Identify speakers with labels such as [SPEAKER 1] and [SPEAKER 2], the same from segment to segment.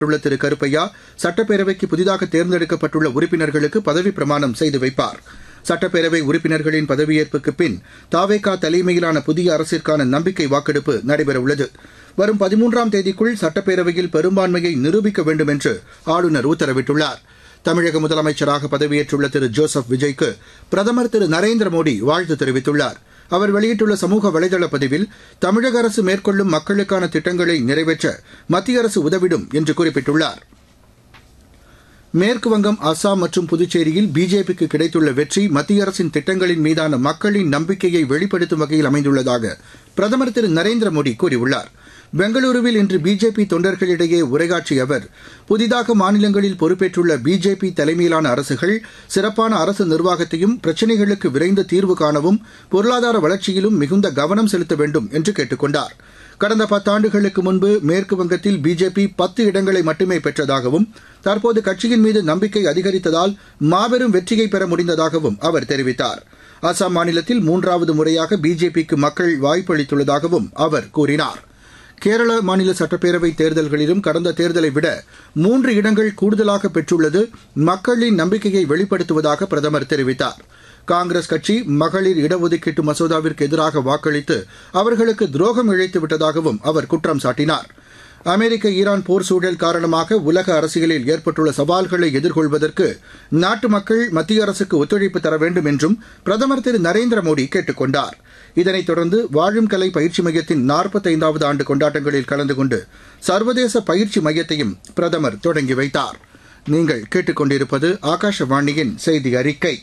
[SPEAKER 1] உள்ள திரு கருப்பையா சட்டப்பேரவைக்கு புதிதாக தேர்ந்தெடுக்கப்பட்டுள்ள உறுப்பினர்களுக்கு பதவி பிரமாணம் செய்து வைப்பார் சட்டப்பேரவை உறுப்பினர்களின் பதவியேற்புக்கு பின் தாவேகா தலைமையிலான புதிய அரசிற்கான நம்பிக்கை வாக்கெடுப்பு நடைபெறவுள்ளது வரும் பதிமூன்றாம் தேதிக்குள் சட்டப்பேரவையில் பெரும்பான்மையை நிரூபிக்க வேண்டும் என்று ஆளுநர் உத்தரவிட்டுள்ளார் தமிழக முதலமைச்சராக பதவியேற்றுள்ள திரு ஜோசப் விஜய்க்கு பிரதமர் திரு நரேந்திர மோடி வாழ்த்து தெரிவித்துள்ளார் அவர் வெளியிட்டுள்ள சமூக வலைதள பதிவில் தமிழக அரசு மேற்கொள்ளும் மக்களுக்கான திட்டங்களை நிறைவேற்ற மத்திய அரசு உதவிடும் என்று குறிப்பிட்டுள்ளார் மேற்குவங்கம் அஸ்ஸாம் மற்றும் புதுச்சேரியில் பிஜேபிக்கு கிடைத்துள்ள வெற்றி மத்திய அரசின் திட்டங்களின் மீதான மக்களின் நம்பிக்கையை வெளிப்படுத்தும் வகையில் அமைந்துள்ளதாக பிரதமர் திரு நரேந்திர மோடி கூறியுள்ளார் பெங்களூருவில் இன்று பிஜேபி தொண்டர்களிடையே உரையாற்றிய அவர் புதிதாக மாநிலங்களில் பொறுப்பேற்றுள்ள பிஜேபி தலைமையிலான அரசுகள் சிறப்பான அரசு நிர்வாகத்தையும் பிரச்சினைகளுக்கு விரைந்து தீர்வு காணவும் பொருளாதார வளர்ச்சியிலும் மிகுந்த கவனம் செலுத்த வேண்டும் என்று கேட்டுக் கொண்டார் கடந்த பத்தாண்டுகளுக்கு முன்பு மேற்கு வங்கத்தில் பிஜேபி பத்து இடங்களை மட்டுமே பெற்றதாகவும் தற்போது கட்சியின் மீது நம்பிக்கை அதிகரித்ததால் மாபெரும் வெற்றியை பெற முடிந்ததாகவும் அவர் தெரிவித்தார் அசாம் மாநிலத்தில் மூன்றாவது முறையாக பிஜேபிக்கு மக்கள் வாய்ப்பளித்துள்ளதாகவும் அவர் கூறினார் கேரள மாநில சட்டப்பேரவை தேர்தல்களிலும் கடந்த தேர்தலை விட மூன்று இடங்கள் கூடுதலாக பெற்றுள்ளது மக்களின் நம்பிக்கையை வெளிப்படுத்துவதாக பிரதமர் தெரிவித்தார் காங்கிரஸ் கட்சி மகளிர் இடஒதுக்கீட்டு மசோதாவிற்கு எதிராக வாக்களித்து அவர்களுக்கு துரோகம் இழைத்து விட்டதாகவும் அவர் குற்றம் சாட்டினார் அமெரிக்க ஈரான் போர் சூழல் காரணமாக உலக அரசியலில் ஏற்பட்டுள்ள சவால்களை எதிர்கொள்வதற்கு நாட்டு மக்கள் மத்திய அரசுக்கு ஒத்துழைப்பு தர வேண்டும் என்றும் பிரதமர் திரு நரேந்திர மோடி கேட்டுக் கொண்டார் இதனைத் தொடர்ந்து வாழும் கலை பயிற்சி மையத்தின் நாற்பத்தைந்தாவது ஆண்டு கொண்டாட்டங்களில் கலந்து கொண்டு சர்வதேச பயிற்சி மையத்தையும் பிரதமர் தொடங்கி வைத்தார் நீங்கள் கேட்டுக்கொண்டிருப்பது ஆகாஷவாணியின் செய்தி அறிக்கை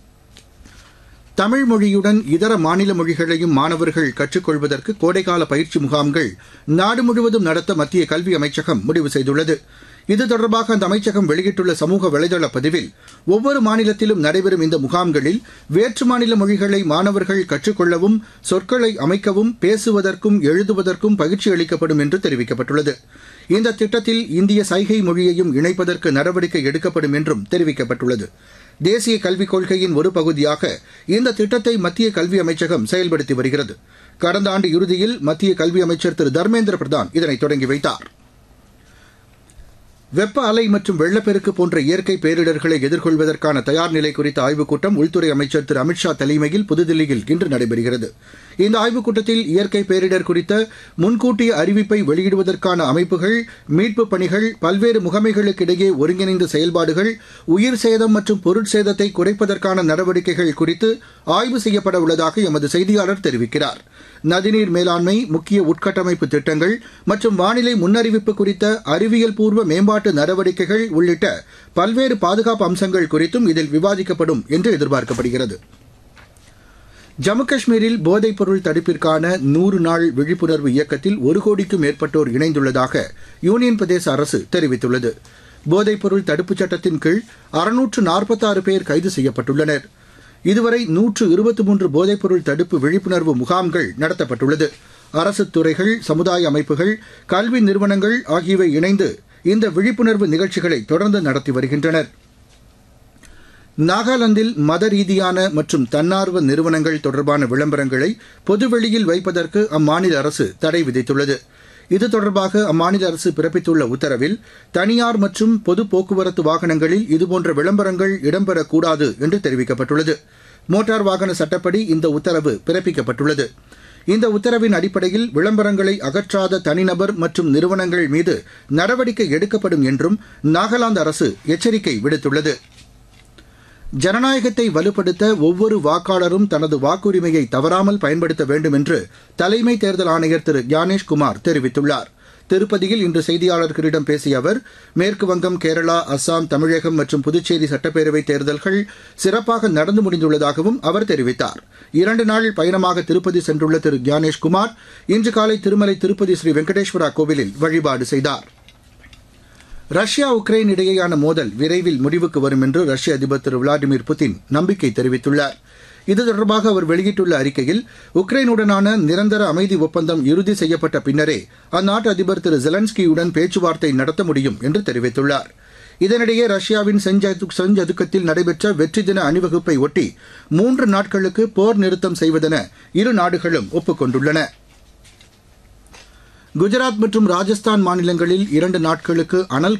[SPEAKER 1] தமிழ் மொழியுடன் இதர மாநில மொழிகளையும் மாணவர்கள் கற்றுக்கொள்வதற்கு கோடைக்கால பயிற்சி முகாம்கள் நாடு முழுவதும் நடத்த மத்திய கல்வி அமைச்சகம் முடிவு செய்துள்ளது இது தொடர்பாக அந்த அமைச்சகம் வெளியிட்டுள்ள சமூக வலைதள பதிவில் ஒவ்வொரு மாநிலத்திலும் நடைபெறும் இந்த முகாம்களில் வேற்று மாநில மொழிகளை மாணவர்கள் கற்றுக்கொள்ளவும் சொற்களை அமைக்கவும் பேசுவதற்கும் எழுதுவதற்கும் பயிற்சி அளிக்கப்படும் என்று தெரிவிக்கப்பட்டுள்ளது இந்த திட்டத்தில் இந்திய சைகை மொழியையும் இணைப்பதற்கு நடவடிக்கை எடுக்கப்படும் என்றும் தெரிவிக்கப்பட்டுள்ளது தேசிய கல்விக் கொள்கையின் ஒரு பகுதியாக இந்த திட்டத்தை மத்திய கல்வி அமைச்சகம் செயல்படுத்தி வருகிறது கடந்த ஆண்டு இறுதியில் மத்திய கல்வி அமைச்சர் திரு தர்மேந்திர பிரதான் இதனை தொடங்கி வைத்தார் வெப்ப அலை மற்றும் வெள்ளப்பெருக்கு போன்ற இயற்கை பேரிடர்களை எதிர்கொள்வதற்கான தயார் நிலை குறித்த ஆய்வுக் கூட்டம் உள்துறை அமைச்சர் திரு அமித்ஷா தலைமையில் புதுதில்லியில் இன்று நடைபெறுகிறது இந்த ஆய்வுக் கூட்டத்தில் இயற்கை பேரிடர் குறித்த முன்கூட்டிய அறிவிப்பை வெளியிடுவதற்கான அமைப்புகள் மீட்புப் பணிகள் பல்வேறு முகமைகளுக்கிடையே ஒருங்கிணைந்த செயல்பாடுகள் உயிர் சேதம் மற்றும் பொருட்சேதத்தை குறைப்பதற்கான நடவடிக்கைகள் குறித்து ஆய்வு செய்யப்பட உள்ளதாக எமது செய்தியாளர் தெரிவிக்கிறார் நதிநீர் மேலாண்மை முக்கிய உட்கட்டமைப்பு திட்டங்கள் மற்றும் வானிலை முன்னறிவிப்பு குறித்த அறிவியல் பூர்வ மேம்பாட்டு நடவடிக்கைகள் உள்ளிட்ட பல்வேறு பாதுகாப்பு அம்சங்கள் குறித்தும் இதில் விவாதிக்கப்படும் என்று எதிர்பார்க்கப்படுகிறது ஜம்மு காஷ்மீரில் போதைப்பொருள் தடுப்பிற்கான நூறு நாள் விழிப்புணர்வு இயக்கத்தில் ஒரு கோடிக்கும் மேற்பட்டோர் இணைந்துள்ளதாக யூனியன் பிரதேச அரசு தெரிவித்துள்ளது போதைப்பொருள் தடுப்புச் சட்டத்தின் கீழ் அறுநூற்று நாற்பத்தாறு பேர் கைது செய்யப்பட்டுள்ளனர் இதுவரை நூற்று இருபத்தி மூன்று போதைப்பொருள் தடுப்பு விழிப்புணர்வு முகாம்கள் நடத்தப்பட்டுள்ளது அரசு துறைகள் சமுதாய அமைப்புகள் கல்வி நிறுவனங்கள் ஆகியவை இணைந்து இந்த விழிப்புணர்வு நிகழ்ச்சிகளை தொடர்ந்து நடத்தி வருகின்றனர் நாகாலாந்தில் மத ரீதியான மற்றும் தன்னார்வ நிறுவனங்கள் தொடர்பான விளம்பரங்களை பொதுவெளியில் வைப்பதற்கு அம்மாநில அரசு தடை விதித்துள்ளது இது தொடர்பாக அம்மாநில அரசு பிறப்பித்துள்ள உத்தரவில் தனியார் மற்றும் பொது போக்குவரத்து வாகனங்களில் இதுபோன்ற விளம்பரங்கள் இடம்பெறக்கூடாது என்று தெரிவிக்கப்பட்டுள்ளது மோட்டார் வாகன சட்டப்படி இந்த உத்தரவு பிறப்பிக்கப்பட்டுள்ளது இந்த உத்தரவின் அடிப்படையில் விளம்பரங்களை அகற்றாத தனிநபர் மற்றும் நிறுவனங்கள் மீது நடவடிக்கை எடுக்கப்படும் என்றும் நாகாலாந்து அரசு எச்சரிக்கை விடுத்துள்ளது ஜனநாயகத்தை வலுப்படுத்த ஒவ்வொரு வாக்காளரும் தனது வாக்குரிமையை தவறாமல் பயன்படுத்த வேண்டும் என்று தலைமை தேர்தல் ஆணையர் திரு ஞானேஷ் குமார் தெரிவித்துள்ளார் திருப்பதியில் இன்று செய்தியாளர்களிடம் பேசிய அவர் மேற்கு வங்கம் கேரளா அஸ்ஸாம் தமிழகம் மற்றும் புதுச்சேரி சட்டப்பேரவைத் தேர்தல்கள் சிறப்பாக நடந்து முடிந்துள்ளதாகவும் அவர் தெரிவித்தார் இரண்டு நாள் பயணமாக திருப்பதி சென்றுள்ள திரு ஞானேஷ் குமார் இன்று காலை திருமலை திருப்பதி ஸ்ரீ வெங்கடேஸ்வரா கோவிலில் வழிபாடு செய்தார் ரஷ்யா உக்ரைன் இடையேயான மோதல் விரைவில் முடிவுக்கு வரும் என்று ரஷ்ய அதிபர் திரு விளாடிமிர் புதின் நம்பிக்கை தெரிவித்துள்ளார் இது தொடர்பாக அவர் வெளியிட்டுள்ள அறிக்கையில் உக்ரைனுடனான நிரந்தர அமைதி ஒப்பந்தம் இறுதி செய்யப்பட்ட பின்னரே அந்நாட்டு அதிபர் திரு ஜெலன்ஸ்கியுடன் பேச்சுவார்த்தை நடத்த முடியும் என்று தெரிவித்துள்ளார் இதனிடையே ரஷ்யாவின் செஞ்சதுக்கத்தில் நடைபெற்ற வெற்றி தின அணிவகுப்பை ஒட்டி மூன்று நாட்களுக்கு போர் நிறுத்தம் செய்வதென இரு நாடுகளும் ஒப்புக் கொண்டுள்ளன குஜராத் மற்றும் ராஜஸ்தான் மாநிலங்களில் இரண்டு நாட்களுக்கு அனல்